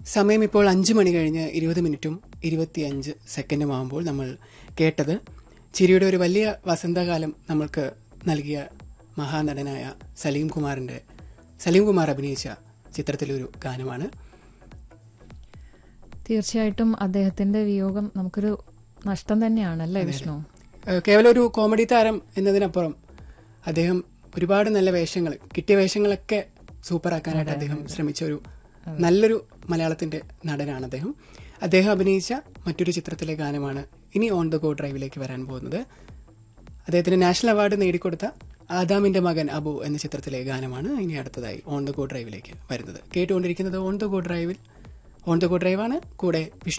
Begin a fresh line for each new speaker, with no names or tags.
സമയം ഇപ്പോൾ അഞ്ച് മണി കഴിഞ്ഞ് ഇരുപത് മിനിറ്റും ഇരുപത്തിയഞ്ച് സെക്കൻഡും ആകുമ്പോൾ നമ്മൾ കേട്ടത് ചിരിയുടെ ഒരു വലിയ വസന്തകാലം നമ്മൾക്ക് നൽകിയ മഹാനടനായ സലീം കുമാറിന്റെ സലീം കുമാർ അഭിനയിച്ച ചിത്രത്തിലൊരു ഗാനമാണ്
തീർച്ചയായിട്ടും അദ്ദേഹത്തിന്റെ വിയോഗം നമുക്കൊരു നഷ്ടം തന്നെയാണല്ലേ വിഷ്ണു
ഏഹ് കേവലം ഒരു കോമഡി താരം എന്നതിനപ്പുറം അദ്ദേഹം ഒരുപാട് നല്ല വേഷങ്ങൾ കിട്ടിയ വേഷങ്ങളൊക്കെ സൂപ്പറാക്കാനായിട്ട് അദ്ദേഹം ശ്രമിച്ച ഒരു നല്ലൊരു മലയാളത്തിന്റെ നടനാണ് അദ്ദേഹം അദ്ദേഹം അഭിനയിച്ച മറ്റൊരു ചിത്രത്തിലെ ഗാനമാണ് ഇനി ഓൺ ദ ഗോ ഡ്രൈവിലേക്ക് വരാൻ പോകുന്നത് അദ്ദേഹത്തിന് നാഷണൽ അവാർഡ് നേടിക്കൊടുത്ത ആദാമിന്റെ മകൻ അബു എന്ന ചിത്രത്തിലെ ഗാനമാണ് ഇനി അടുത്തതായി ഓൺ ദ ഗോ ഡ്രൈവിലേക്ക് വരുന്നത് കേട്ടുകൊണ്ടിരിക്കുന്നത് ഓൺ ദ ഗോ ഡ്രൈവിൽ ഓൺ ദ ഗോ ഡ്രൈവാണ് കൂടെ വിഷ്ണു